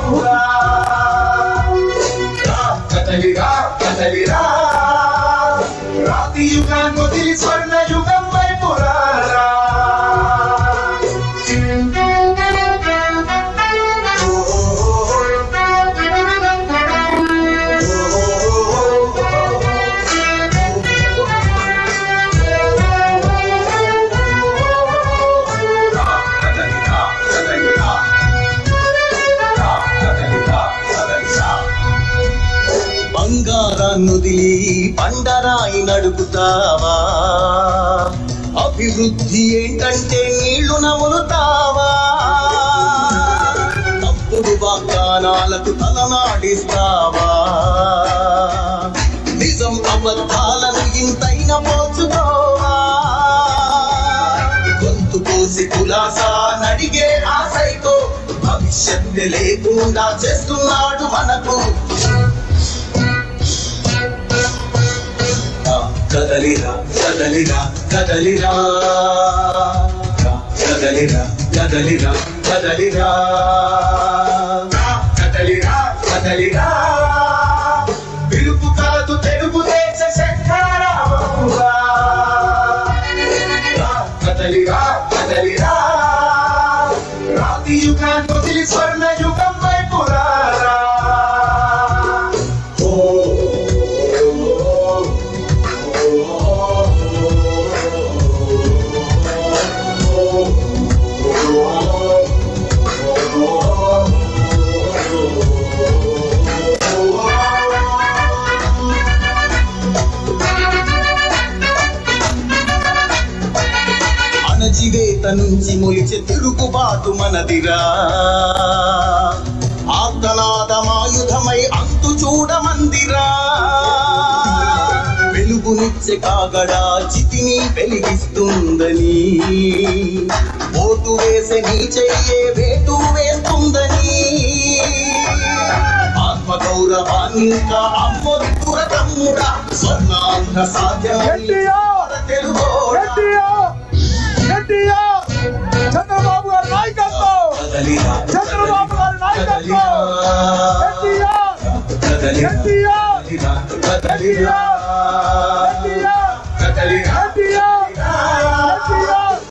బాబురా రా, కదలిరా కదలిరా రాతి యుగాన్ని వదిలి స్వర్ణ యుగం వైపు రారా రా, కదలిరా కదలిరా రా, కదలిరా కదలిరా బంగారాన్నుదిలి బండరాయి నడుపుతావా అభివృద్ధి ఏంటంటే నీళ్లు నములుతావా తప్పుడు వాగ్దానాలకు తలనాడిస్తావా నిజం అబద్ధాలను ఇంతైన పోచుకోవా గొంతు కోసి కులాసా నడిగే ఆ సైకో భవిష్యత్తు లేకుండా చేస్తున్నాడు మనకు కదలిరా కదలిరా కదలిరా కదలిరా కదలిరా కదలిరా కదలిరా కదలిరా పిలుపు కాదు తెలుగు దేశ శంకరామపురా కదలిరా కదలిరా రాతి యుగాన్ని వదిలి స్వర్ణ యుగం వైపు రారా ఓ అణచివేత నుంచి మొలిచే తిరుగుబాటు మనదిరా ఆర్తనాదమాయుధమై అంతు చూడమందిరా వెలుగునిచ్చే కాగడా చితిని వెలిగిస్తుందని ఓటు వేసే నీ చెయ్యే వేటు వేస్తుందని ఆత్మగౌరవాన్ని ఇంకా అమ్మొద్దుర తమ్ముడా స్వర్ణాంధ్ర సాధ్యం తెలుగోడా చంద్రబాబు గారి నాయకత్వం కదలిరా చంద్రబాబు గారి నాయకత్వం ఎన్టీఆర్ కదలిరా ఎన్టీఆర్ కదలిరా కదలిరా